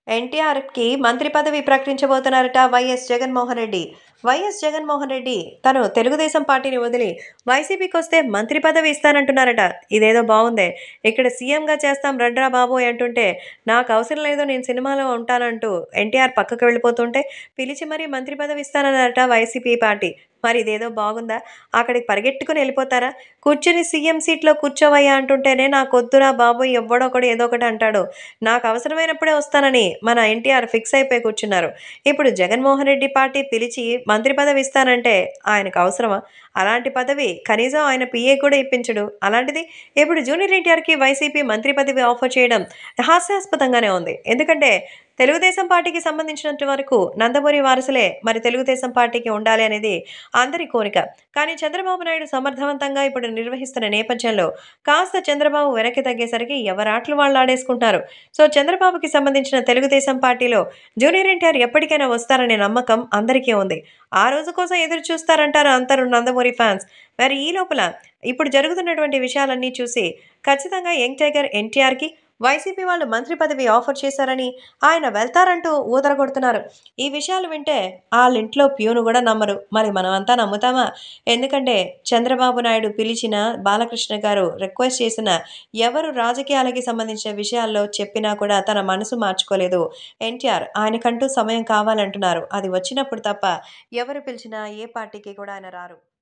ఎన్టీఆర్కి మంత్రి పదవి ప్రకటించబోతున్నారట వైఎస్ జగన్మోహన్ రెడ్డి వైఎస్ జగన్మోహన్ రెడ్డి తను తెలుగుదేశం పార్టీని వదిలి వైసీపీకి వస్తే మంత్రి పదవి ఇస్తానంటున్నారట ఇదేదో బాగుందే ఇక్కడ సీఎంగా చేస్తాం రండ్రా బాబోయ్ అంటుంటే నాకు అవసరం లేదు నేను సినిమాలో ఉంటానంటూ ఎన్టీఆర్ పక్కకు వెళ్ళిపోతుంటే పిలిచి మరీ మంత్రి పదవి ఇస్తానన్నారట వైసీపీ పార్టీ మరి ఇదేదో బాగుందా అక్కడికి పరిగెట్టుకుని వెళ్ళిపోతారా కూర్చుని సీఎం సీట్లో కూర్చోవయ్యా అంటుంటేనే నాకు వద్దురా బాబు ఎవ్వడొకడు ఏదో ఒకటి అంటాడు నాకు అవసరమైనప్పుడే వస్తానని మన ఎన్టీఆర్ ఫిక్స్ అయిపోయి కూర్చున్నారు ఇప్పుడు జగన్మోహన్ రెడ్డి పార్టీ పిలిచి మంత్రి పదవి ఇస్తానంటే ఆయనకు అవసరమా అలాంటి పదవి కనీసం ఆయన పిఏ కూడా ఇప్పించడు అలాంటిది ఇప్పుడు జూనియర్ ఎన్టీఆర్కి వైసీపీ మంత్రి పదవి ఆఫర్ చేయడం హాస్యాస్పదంగానే ఉంది ఎందుకంటే తెలుగుదేశం పార్టీకి సంబంధించినంత వరకు నందమూరి వారసులే మరి తెలుగుదేశం పార్టీకి ఉండాలి అనేది అందరి కోరిక కానీ చంద్రబాబు నాయుడు సమర్థవంతంగా ఇప్పుడు నిర్వహిస్తున్న నేపథ్యంలో కాస్త చంద్రబాబు వెనక్కి తగ్గేసరికి ఎవరాట్లు వాళ్ళు ఆడేసుకుంటున్నారు సో చంద్రబాబుకి సంబంధించిన తెలుగుదేశం పార్టీలో జూనియర్ ఎన్టీఆర్ ఎప్పటికైనా వస్తారనే నమ్మకం అందరికీ ఉంది ఆ రోజు కోసం ఎదురు చూస్తారంటారు అందరూ నందమూరి ఫ్యాన్స్ మరి ఈ లోపల ఇప్పుడు జరుగుతున్నటువంటి విషయాలన్నీ చూసి ఖచ్చితంగా యంగ్ టైగర్ ఎన్టీఆర్కి వైసీపీ వాళ్ళు మంత్రి పదవి ఆఫర్ చేశారని ఆయన వెళ్తారంటూ ఊదరగొడుతున్నారు ఈ విషయాలు వింటే వాళ్ళ ఇంట్లో ప్యూను కూడా నమ్మరు మరి మనమంతా నమ్ముతామా ఎందుకంటే చంద్రబాబు నాయుడు పిలిచిన బాలకృష్ణ గారు రిక్వెస్ట్ చేసిన ఎవరు రాజకీయాలకి సంబంధించిన విషయాల్లో చెప్పినా కూడా తన మనసు మార్చుకోలేదు ఎన్టీఆర్ ఆయనకంటూ సమయం కావాలంటున్నారు అది వచ్చినప్పుడు తప్ప ఎవరు పిలిచినా ఏ పార్టీకి కూడా ఆయన రారు